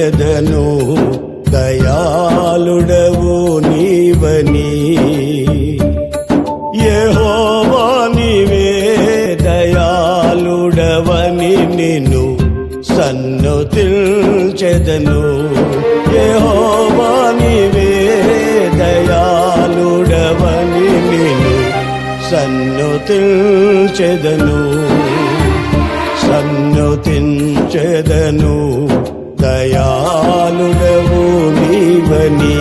సన్నుతించెదను దయాళుడవు నీవని యెహోవా నీవే దయాళుడవని నిన్ను సన్నుతించెదను యెహోవా నీవే దయాళుడవని నిన్ను సన్నుతించెదను సన్నుతించెదను దయాళుడవు నీవని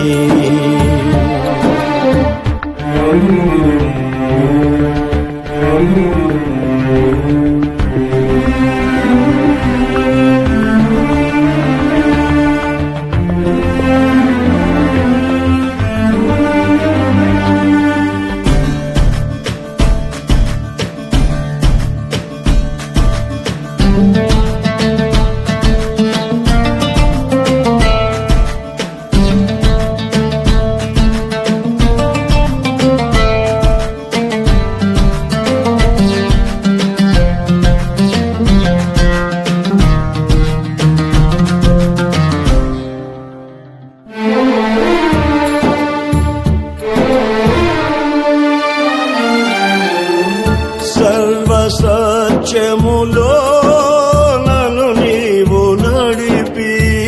సర్వసత్యములో నన్ను నీవు నడిపి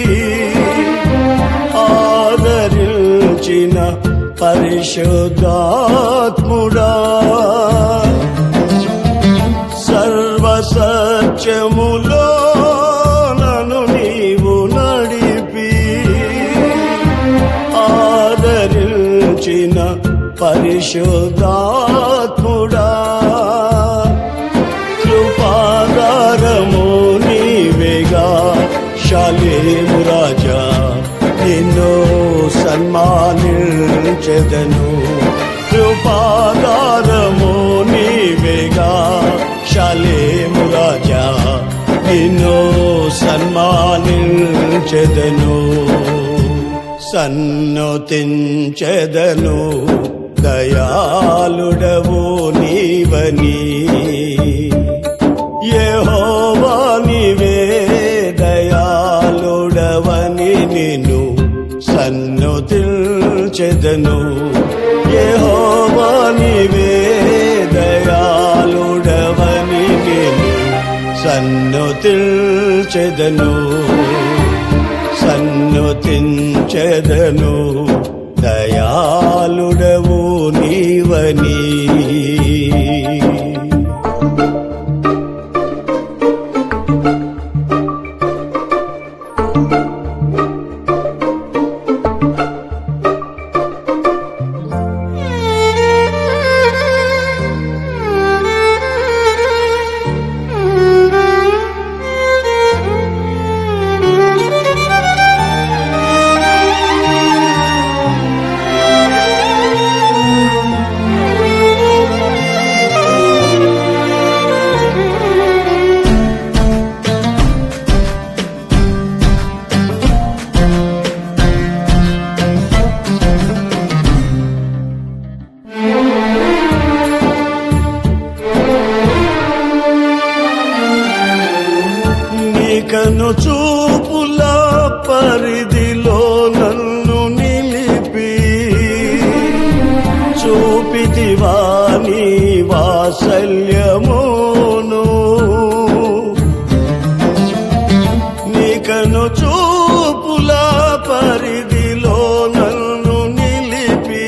ఆదరించిన పరిశుద్ధాత్ముడా సర్వసత్యములో నన్ను నీవు నడిపి ఆదరించిన పరిశుద్ధాత్ముడా కృపాదారము నీవేగా శాలేము రాజా నిన్ను సన్మానించెదను కృపాదారము నీవేగా శాలేము రాజా నిన్ను సన్మానించెదను సన్నతించెదను దయాళుడవు నీవని యెహోవా నీవే దయాళుడవని నిన్ను సన్నుతించెదను యెహోవా నీవే దయాళుడవని నిన్ను సన్నుతించెదను సన్నుతించెదను దయాళుడవు నీవని నీకను చూపుల పరిధిలో నన్ను నిలిపి చూపితివా నీ వాత్సల్యమును నీకను చూపుల పరిధిలో నన్ను నిలిపి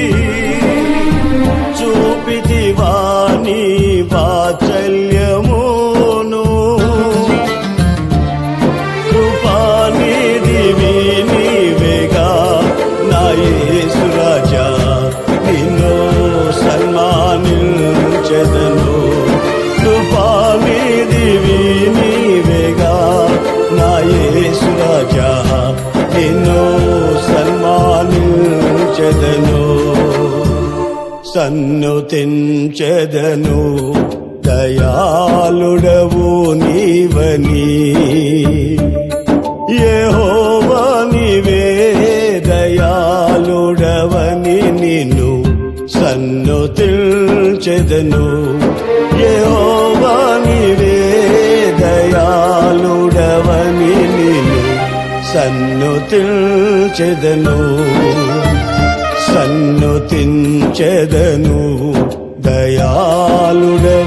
చూపితివా నీ వాత్సల్యమును కృపానిధివి నీవేగా నా యేసురాజా నిన్ను సన్మానించెదను కృపానిధివి నీవేగా నా యేసురాజా నిన్ను సన్మానించెదను సన్నుతించెదను దయాళుడవు నీవని యెహోవా నీవే దయాళుడవని నిన్ను సన్నుతించెదను యెహోవా నీవే దయాళుడవని నిన్ను సన్ను స్తుతించెదను సన్నుతించెదను దయాళుడవే